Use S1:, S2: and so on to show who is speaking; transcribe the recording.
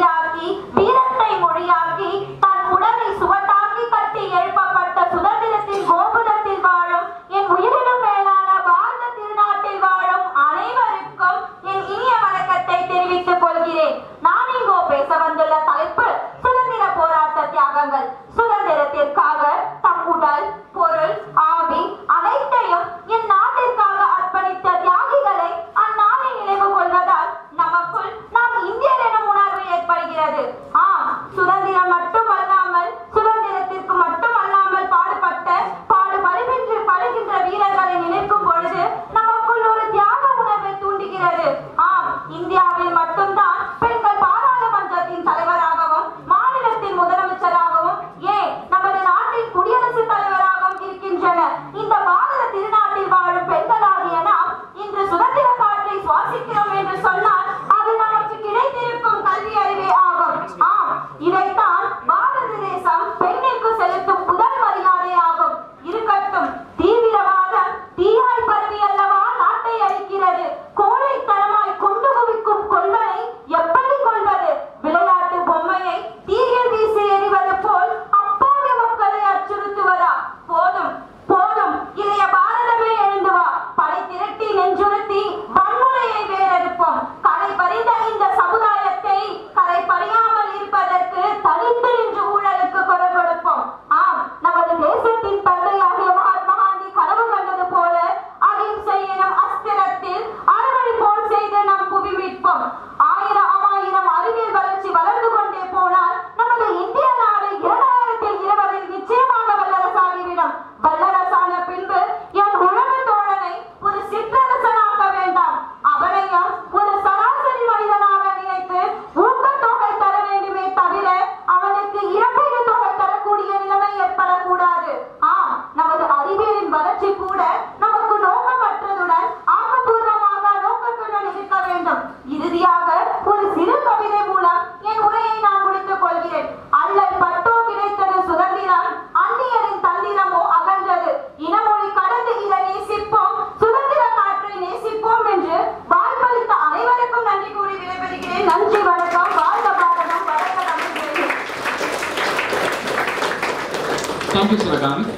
S1: உயிராக்கி வீரத்தை மொழியாக்கி தன் உடலை சுவட்டாக்கி கட்டி எழுப்பப்பட்ட சுதந்திரத்தின் கோபுரத்தில் வாழும் என் உயிரினும் மேலான பாரத திருநாட்டில் வாழும் அனைவருக்கும் என் இனிய வணக்கத்தை தெரிவித்துக் கொள்கிறேன் நான் இங்கோ பேச வந்துள்ள தலைப்பு சுதந்திர போராட்ட தியாகங்கள் சுதந்திரத்திற்காக தம் உடல் பொருள் ஆவி அனைத்தையும் என் நாட்டிற்காக அர்ப்பணித்த தியாகிகளை அந்நாளில் நினைவு கொள்வதால் நமக்குள் நாம் இந்தியர் எனும் உணர்வு ஏற்படுகிறது ஆம் சுதந்திரம் மட்டுமல்லாமல் சுதந்திரத்திற்கு மட்டுமல்லாமல் பாடுபட்ட பாடுபடுகின்ற படுகின்ற வீரர்களை நினைக்கும் பொழுது நமக்குள் ஒரு தியாக உணர்வை தூண்டுகிறது ஆம் இந்தியாவில் மட்டும்தான் பெண்கள் பாராளுமன்றத்தின் தலைவராகவும் மாநிலத்தின் முதலமைச்சராகவும் ஏன் நமது நாட்டின் குடியரசுத் தலைவராகவும் இருக்கின்றனர் இந்த பாரத திருநாட்டில் வாழும் பெண்களாகிய நாம் இன்று சுதந்திர காற்றை சுவாசிக்கிறோம் என்று சொன்னால் அது நமக்கு கிடைத்திருக்கும் கல்வி அறிவே ஆகும் ஆம் இதைத்தான் பாரத தேசம் பெண்ணிற்கு செலுத்தும் முதல் மரியாதை ஆகும் இருக்கட்டும் தீவிரவாதம் தீயாய் பரவி அல்லவா நாட்டை அழிக்கிறது கோழைத்தனமாய் கொண்டு குவிக்கும் கொள்வனை எப்படி கொள்வது விளையாட்டு பொம்மையை தீயில் வீசி எறிவது போல் அப்பாவி மக்களை அச்சுறுத்துவதா போதும் போதும் இளைய பாரதமே எழுந்து வா படை திரட்டி நெஞ்சுறுத்தி வன்முறையை வேறெடுப்போம் கரை பறிந்த இந்த சமுதாயத்தை கரை பறியாமல் இருப்பதற்கு தனித்து நின்று ஊழலுக்கு குரல் கொடுப்போம் ஆம் நமது தேசத்தின் தந்தையாகிய மகாத்மா காந்தி கனவு கண்டது போல அகிம்சை எனும் அஸ்திரத்தில் அறுவடை போல் செய்து நம் புவி மீட்போம் ஆயிரம் ஆயிரம் அறிவியல் வளர்ச்சி வளர்ந்து கொண்டே போனால் நமது இந்திய நாடு இரண்டாயிரத்தில் இருபதில் நிச்சயமாக வல்லரசாகிவிடும் வல்லரசான பின்பு என் உழவு தோழனை ஒரு சிற்றரசனாக்க வேண்டாம் அவனையும் ஒரு சராசரி மனிதனாக நினைத்து ஊக்கத்தொகை தர வேண்டுமே தவிர அவனுக்கு இழப்பீடு தொகை தரக்கூடிய நிலைமை ஏற்படக்கூடாது ஆம் நமது அறிவியலின் வளர்ச்சி கூட நமக்கு நோக்கமற்றதுடன் ஆக்கப்பூர்வமாக நோக்கத்துடன் இருக்க வேண்டும் இறுதியாக ஒரு சிறு கவிதை மூலம் என் உரையை நான் முடித்துக் கொள்கிறேன் அல்லல் பட்டோ கிடைத்தது சுதந்திரம் அந்நியரின் தந்திரமோ அகன்றது இனமொழி கடந்து இதை நேசிப்போம் சுதந்திர காற்றை நேசிப்போம் என்று வாய்ப்பளித்த அனைவருக்கும் நன்றி கூறி விடைபெறுகிறேன் நன்றி வணக்கம் வாழ்க பாரதம் வளர்க தமிழ்
S2: Thank you, Sivagamik.